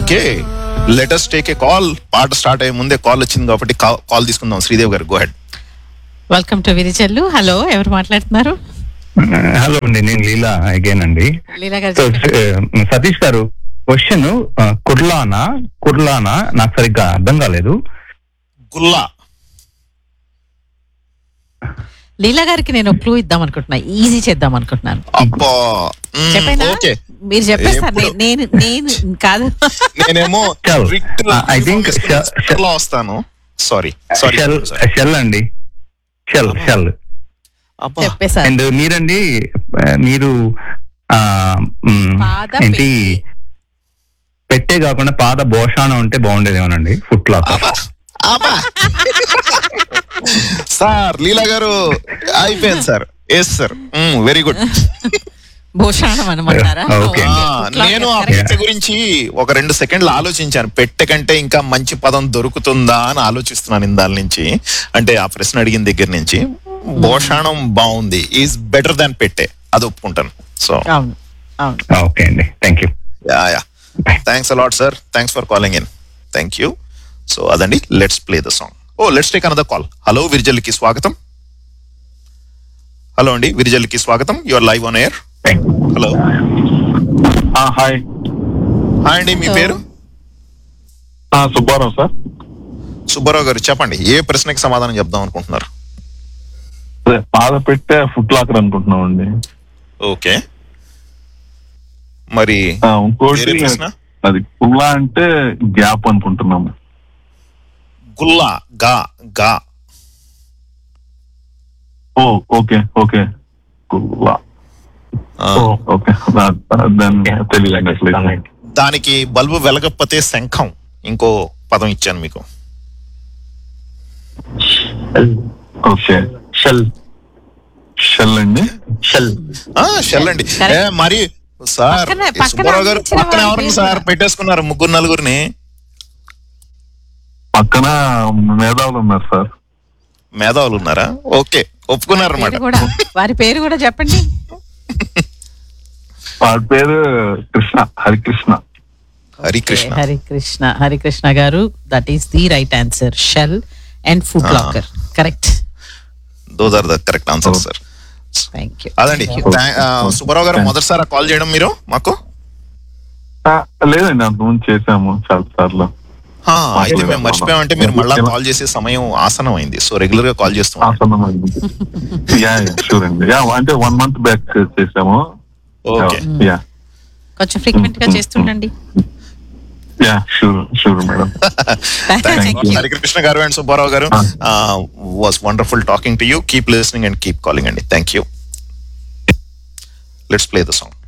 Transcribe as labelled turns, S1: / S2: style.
S1: Okay latest take a call పాట start అయ్యే ముందే కాల్ వచ్చింది కాబట్టి కాల్ తీసుకుందాం శ్రీదేవ్ గారు గో హెడ్
S2: వెల్కమ్ టు విరిచల్లు హలో ఎవరు మాట్లాడుతున్నారు
S3: హలో అండి నేను లీలా అగైన్ అండి
S2: లీలా గారు
S3: సో
S2: చెప్పండి.
S3: సతీష్ గారు క్వశ్చన్ కుర్లానా కుర్లానా నాకు సరిగ్గా అర్థం కాలేదు
S1: గుల్లా
S2: లీలా గారికి నేను క్లూ ఇద్దాం అనుకుంటున్నా ఈజీ చేద్దాం అనుకుంటున్నాను
S1: అబ్బా
S2: చెప్పైనా
S1: ఓకే
S2: మీరు చెప్పేస్తారు
S1: ఎప్పుడు?
S2: నేను నేను కాదు
S1: నేనేమో
S3: Shell.
S1: written
S3: Uh, I think
S1: uniform
S3: shell-
S1: వేసుకుని లో వస్తాను సారీ సారీ
S3: షెల్ షెల్ అండి షెల్ షెల్
S1: అబ్బా
S2: చెప్పేశారు
S3: అండ్ మీరండి ఆ, మీరు ఆ, మ్,
S2: పాద
S3: ఏంటి పెట్టే కాకుండా పాద భోషాణం ఉంటే బాగుండేదేమోనండి ఫుట్ లాక్
S1: అబ్బా అబ్బా సార్ లీలా గారు అయిపోయింది sir yes sir very good
S2: భూషాణం అనమంటారా
S3: ఓకే.
S1: నేను ఆ పెట్టె గురించి ఒక రెండు సెకండ్లు ఆలోచించాను పెట్టె కంటే ఇంకా మంచి పదం దొరుకుతుందా అని ఆలోచిస్తున్నాను ఇందాల నుంచి అంటే ఆ ప్రశ్న అడిగిన దగ్గర నుంచి భోషాణం బాగుంది ఈజ్ బెటర్ దాన్ పెట్టె అది ఒప్పుకుంటాను సో
S2: అవును అవును
S3: ఓకే అండి thank you
S1: yeah yeah thanks a lot sir thanks for calling in thank you so అదండి let's play the song oh let's take another call hello విరిజల్కి స్వాగతం హలో అండి విరిజల్కి స్వాగతం your live on air hello
S4: hi
S1: hi అండి మీ పేరు
S4: Subbarao sir
S1: Subbarao గారు చెప్పండి ఏ ప్రశ్నకి సమాధానం చెప్దాం అనుకుంటున్నారు
S4: అదే పాద పెట్టే ఫుట్ లాకర్ అనుకుంటున్నాం అండి
S1: ఓకే మరి
S4: ఆ, ఇంకోటి
S1: వేరే ప్రశ్న
S4: అది కుల్లా అంటే గ్యాప్ అనుకుంటున్నాము
S1: గుల్లా గా గా
S4: ఓ ఓకే ఓకే కుల్లా
S1: ఆ,
S4: ఓ, ఓకే దా- దాన్ని తెలియదు అసలు
S1: దానికి బల్బు వెలగకపోతే శంఖం ఇంకో పదం ఇచ్చాను మీకు
S4: ఓకే షెల్ షెల్ అండి షెల్
S1: ఆ షెల్ అండి
S2: Correct.
S1: ఏ, మరి సార్
S2: పక్కనే- పక్కన
S1: సుబ్బారావు గారు
S2: అందించిన
S1: పక్కన
S2: వారి
S1: ఎవరు
S2: పేరు
S1: సార్
S2: కూడా.
S1: పెట్టేసుకున్నారు ముగ్గురు నలుగురిని
S4: పక్కన మేధావులు ఉన్నారు సార్
S1: మేధావులు ఉన్నారా ఓకే ఒప్పుకున్నారు అనమాట
S2: పేరు కూడా వారి పేరు కూడా చెప్పండి
S4: వాడి పేరు కృష్ణ హరికృష్ణ
S1: హరికృష్ణ
S2: హరికృష్ణ హరికృష్ణ గారు that is the right answer shell and food locker correct
S1: those are the correct answer sir
S2: thank you
S1: అదండి థా- ఆ, సుబ్బారావు గారు మొదటిసారి కాల్ చేయడం మీరు మాకు
S4: ఆ, లేదండి అంతకుముందు చేసాము చాలా సార్లు
S1: ఆ, అయితే మేము మర్చిపోయామంటే మీరు మళ్ళా కాల్ చేసే సమయం ఆసనం అయింది సో రెగ్యులర్ గా కాల్ చేస్తాం
S4: ఆసన్నమైంది యా షూర్ అండి యా అంటే వన్ మంత్ బ్యాక్ చేసాము
S1: ఓకే
S4: యా
S2: కొంచెం ఫ్రీక్వెంట్ గా చేస్తుండండి
S4: yeah sure sure madam
S2: thank you
S1: Harikrishna గారు అండ్ సుబ్బారావు గారు was wonderful talking to you keep listening and keep calling అండి thank you let's play the song